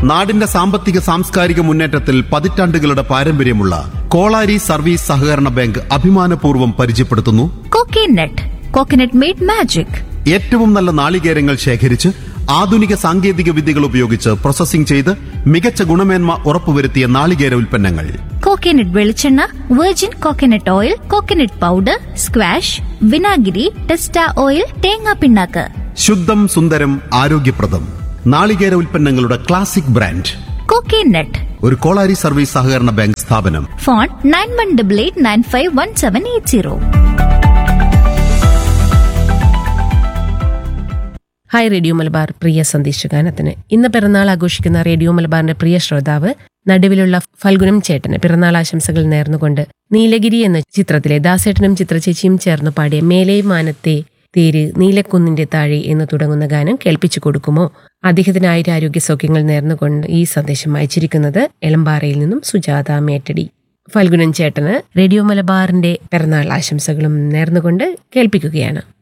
നാടിന്റെ സാമ്പത്തിക സാംസ്കാരിക മുന്നേറ്റത്തിൽ പതിറ്റാണ്ടുകളുടെ പാരമ്പര്യമുള്ള കോളാരി സർവീസ് സഹകരണ ബാങ്ക് അഭിമാനപൂർവ്വം പരിചയപ്പെടുത്തുന്നു കോക്കനട്ട് കോക്കനട്ട് മെയ്ഡ് മാജിക് ഏറ്റവും നല്ല നാളികേരങ്ങൾ ശേഖരിച്ച് ആധുനിക സാങ്കേതിക വിദ്യകൾ ഉപയോഗിച്ച് പ്രോസസ്സിംഗ് ചെയ്ത് മികച്ച ഗുണമേന്മ ഉറപ്പുവരുത്തിയ നാളികേര ഉൽപ്പന്നങ്ങൾ കോക്കനട്ട് വെളിച്ചെണ്ണ virgin coconut oil coconut powder squash വിനാഗിരി ടെസ്റ്റ ഓയിൽ തേങ്ങാ പിണ്ണാക്ക് ശുദ്ധം സുന്ദരം ആരോഗ്യപ്രദം നാളികേര ഉൽപ്പന്നങ്ങളുടെ ക്ലാസിക് ബ്രാൻഡ് കോക്കനട്ട് ഒരു കോളാരി സർവീസ് സഹകരണ ബാങ്ക് സ്ഥാപനം phone nine one double eight nine five one seven eight zero hi radio Malabar പ്രിയ സന്ദേശഗാനത്തിന് ഇന്ന് പിറന്നാൾ ആഘോഷിക്കുന്ന റേഡിയോ മലബാറിന്റെ പ്രിയ ശ്രോതാവ് നടുവിലുള്ള ഫൽഗുനം ചേട്ടന് പിറന്നാൾ ആശംസകൾ നേർന്നുകൊണ്ട് നീലഗിരി എന്ന ചിത്രത്തിലെ ദാസേട്ടനും ചിത്രചേച്ചിയും ചേർന്ന് പാടിയ മേലേ മാനത്തെ തേര് നീലക്കുന്നിന്റെ താഴെ എന്ന് തുടങ്ങുന്ന ഗാനം കേൾപ്പിച്ചു കൊടുക്കുമോ അദ്ദേഹത്തിന് ആയിരം ആരോഗ്യ സൗഖ്യങ്ങൾ നേർന്നുകൊണ്ട് ഈ സന്ദേശം അയച്ചിരിക്കുന്നത് എളമ്പാറയിൽ നിന്നും സുജാത മേറ്റടി ഫൽഗുനൻ ചേട്ടന് റേഡിയോ മലബാറിന്റെ പിറന്നാൾ ആശംസകളും നേർന്നുകൊണ്ട് കേൾപ്പിക്കുകയാണ്